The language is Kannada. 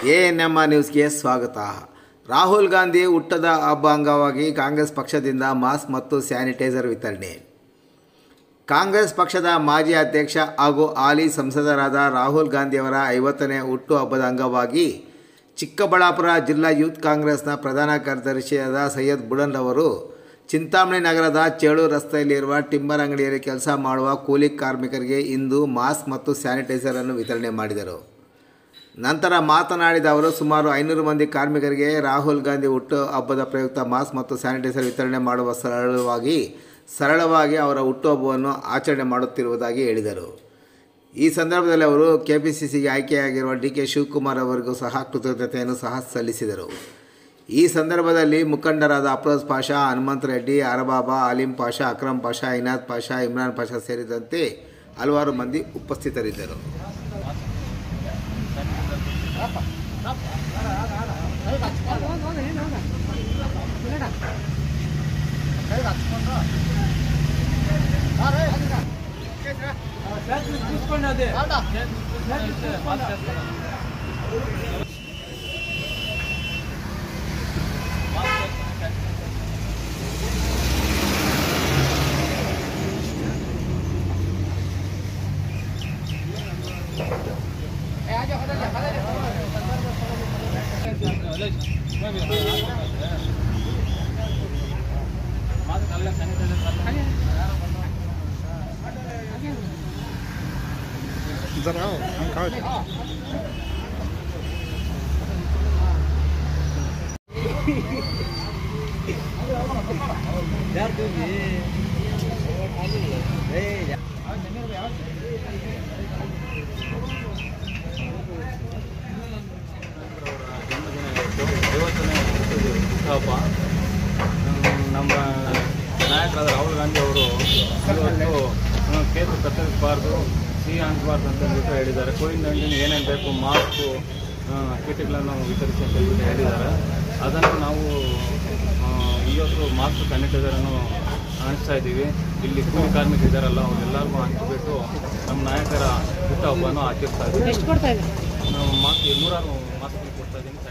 ಎ ಎನ್ ಎಮ್ ಆರ್ ನ್ಯೂಸ್ಗೆ ಸ್ವಾಗತ ರಾಹುಲ್ ಗಾಂಧಿ ಹುಟ್ಟದ ಹಬ್ಬ ಅಂಗವಾಗಿ ಕಾಂಗ್ರೆಸ್ ಪಕ್ಷದಿಂದ ಮಾಸ್ಕ್ ಮತ್ತು ಸ್ಯಾನಿಟೈಸರ್ ವಿತರಣೆ ಕಾಂಗ್ರೆಸ್ ಪಕ್ಷದ ಮಾಜಿ ಅಧ್ಯಕ್ಷ ಹಾಗೂ ಹಾಲಿ ಸಂಸದರಾದ ರಾಹುಲ್ ಗಾಂಧಿಯವರ ಐವತ್ತನೇ ಹುಟ್ಟುಹಬ್ಬದ ಅಂಗವಾಗಿ ಚಿಕ್ಕಬಳ್ಳಾಪುರ ಜಿಲ್ಲಾ ಯೂತ್ ಕಾಂಗ್ರೆಸ್ನ ಪ್ರಧಾನ ಕಾರ್ಯದರ್ಶಿಯಾದ ಸೈಯದ್ ಬುಡನ್ ಅವರು ಚಿಂತಾಮಣಿ ನಗರದ ಚೇಳೂರು ರಸ್ತೆಯಲ್ಲಿರುವ ಟಿಂಬರ್ ಅಂಗಡಿಯಲ್ಲಿ ಕೆಲಸ ಮಾಡುವ ಕೂಲಿ ಕಾರ್ಮಿಕರಿಗೆ ಇಂದು ಮಾಸ್ಕ್ ಮತ್ತು ಸ್ಯಾನಿಟೈಸರನ್ನು ವಿತರಣೆ ಮಾಡಿದರು ನಂತರ ಮಾತನಾಡಿದ ಅವರು ಸುಮಾರು ಐನೂರು ಮಂದಿ ಕಾರ್ಮಿಕರಿಗೆ ರಾಹುಲ್ ಗಾಂಧಿ ಹುಟ್ಟು ಹಬ್ಬದ ಪ್ರಯುಕ್ತ ಮಾಸ್ಕ್ ಮತ್ತು ಸ್ಯಾನಿಟೈಸರ್ ವಿತರಣೆ ಮಾಡುವ ಸರಳವಾಗಿ ಸರಳವಾಗಿ ಅವರ ಹುಟ್ಟುಹಬ್ಬವನ್ನು ಆಚರಣೆ ಮಾಡುತ್ತಿರುವುದಾಗಿ ಹೇಳಿದರು ಈ ಸಂದರ್ಭದಲ್ಲಿ ಅವರು ಕೆಪಿಸಿಸಿಗೆ ಆಯ್ಕೆಯಾಗಿರುವ ಡಿ ಕೆ ಶಿವಕುಮಾರ್ ಅವರಿಗೂ ಸಹ ಕೃತಜ್ಞತೆಯನ್ನು ಸಹ ಸಲ್ಲಿಸಿದರು ಈ ಸಂದರ್ಭದಲ್ಲಿ ಮುಖಂಡರಾದ ಅಫ್ರೋಜ್ ಪಾಷಾ ಹನುಮಂತ ರೆಡ್ಡಿ ಅರಬಾಬಾ ಅಲಿಂ ಪಾಷಾ ಅಕ್ರಮ್ ಪಾಷಾ ಇನಾದ್ ಪಾಷಾ ಇಮ್ರಾನ್ ಪಾಷಾ ಸೇರಿದಂತೆ ಹಲವಾರು ಮಂದಿ ಉಪಸ್ಥಿತರಿದ್ದರು जरा आओ, हम खाओ ಐವತ್ತನೇ ಹುಟ್ಟುಹಬ್ಬ ಹ್ಮ್, ನಮ್ಮ ನಾಯಕರಾದ ರಾಹುಲ್ ಗಾಂಧಿ ಅವರು ಇವತ್ತು ಹ್ಮ್, ಕೇಕು ಕತ್ತರಿಸಬಾರ್ದು ಸಿಹಿ ಹಂಚಬಾರ್ದು ಅಂತ ಹೇಳ್ಬಿಟ್ಟು ಹೇಳಿದ್ದಾರೆ ಕೋವಿಡ್ ನೈನ್ಟೀನ್ ಏನೇನು ಬೇಕು ಮಾಸ್ಕು ಕಿಟ್ಗಳನ್ನು ವಿತರಿಸಿ ಅಂತ ಹೇಳ್ಬಿಟ್ಟು ಹೇಳಿದ್ದಾರೆ ಅದನ್ನು ನಾವು ಆ, ಇವತ್ತು ಮಾಸ್ಕ್ ಸ್ಯಾನಿಟೈಸರನ್ನು ಹಂಚ್ತಾ ಇದ್ದೀವಿ ಇಲ್ಲಿ ಕೂಲಿ ಕಾರ್ಮಿಕರು ಇದ್ದಾರಲ್ಲ ಅವರೆಲ್ಲರಿಗೂ ಹಂಚಿಬಿಟ್ಟು ನಮ್ಮ ನಾಯಕರ ಹುಟ್ಟುಹಬ್ಬವನ್ನು ಆಚರಿಸ್ತಾ ಇದ್ದೀವಿ ಎಷ್ಟು ಕೊಡ್ತಾ ಇದ್ದೀವಿ ನಾವು ಮಾಸ್ಕ್ ನೂರಾರು ಮಾಸ್ಕ್ ಕೊಡ್ತಾ ಇದ್ದೀನಿ